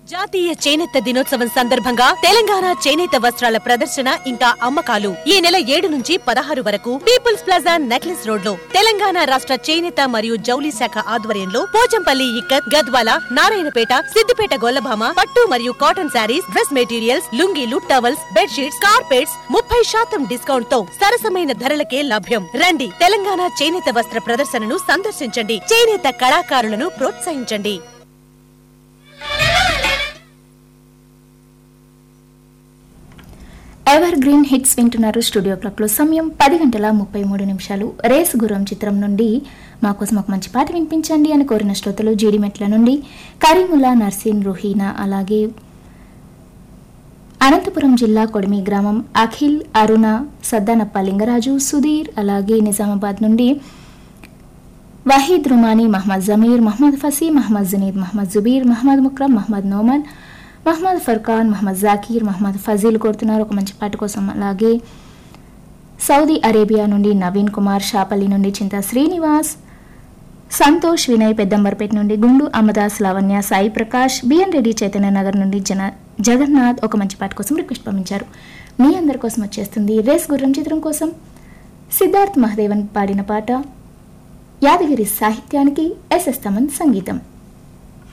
జాతీయ చేనేత దినోత్సవం సందర్భంగా తెలంగాణ చేనేత వస్త్రాల ప్రదర్శన ఇంకా అమ్మకాలు ఈ నెల ఏడు నుంచి పదహారు వరకు పీపుల్స్ ప్లాజా నెక్లెస్ రోడ్ లో తెలంగాణ రాష్ట్ర చేనేత మరియు జౌలి శాఖ ఆధ్వర్యంలో పోచంపల్లి ఇక్కత్ గద్వాల నారాయణపేట సిద్దిపేట గొల్లభామ పట్టు మరియు కాటన్ శారీస్ డ్రెస్ మెటీరియల్స్ లుంగీలు టవల్స్ బెడ్షీట్స్ కార్పెట్స్ ముప్పై శాతం డిస్కౌంట్ తో సరసమైన ధరలకే లభ్యం రండి తెలంగాణ చేనేత వస్త్ర ప్రదర్శనను సందర్శించండి చేనేత కళాకారులను ప్రోత్సహించండి ఎవర్ గ్రీన్ హిట్స్ వింటున్నారు స్టూడియో క్లాక్లో సమయం పది గంటల ముప్పై మూడు నిమిషాలు రేస్ గుర్రం చిత్రం నుండి మా కోసం ఒక మంచి పాట వినిపించండి అని కోరిన శ్రోతలు జీడిమెట్ల నుండి కరీముల్లా నర్సీన్ రుహీనా అలాగే అనంతపురం జిల్లా కొడిమి గ్రామం అఖిల్ అరుణ సద్దానప్ప లింగరాజు సుధీర్ అలాగే నిజామాబాద్ నుండి వహీద్ రుమానీ మహమ్మద్ జమీర్ మహమ్మద్ ఫసీ మహమ్మద్ జునీద్ మహమ్మద్ జుబీర్ మహమ్మద్ ముక్రమ్ మహమ్మద్ నోమన్ మహమ్మద్ ఫర్ఖాన్ మహమ్మద్ జాకీర్ మహమ్మద్ ఫజీల్ కోరుతున్నారు ఒక మంచి పాట కోసం అలాగే సౌదీ అరేబియా నుండి నవీన్ కుమార్ షాపల్లి నుండి చింత శ్రీనివాస్ సంతోష్ వినయ్ పెద్దంబర్పేట నుండి గుండు అమదాస్ లావణ్య సాయి ప్రకాష్ బిఎన్ రెడ్డి చైతన్య నగర్ నుండి జన జగన్నాథ్ ఒక మంచి పాట కోసం రిక్వెస్ట్ పంపించారు మీ అందరి కోసం వచ్చేస్తుంది రేస్ గుర్రం చిత్రం కోసం సిద్ధార్థ్ మహదేవన్ పాడిన పాట యాదగిరి సాహిత్యానికి ఎస్ఎస్ తమన్ సంగీతం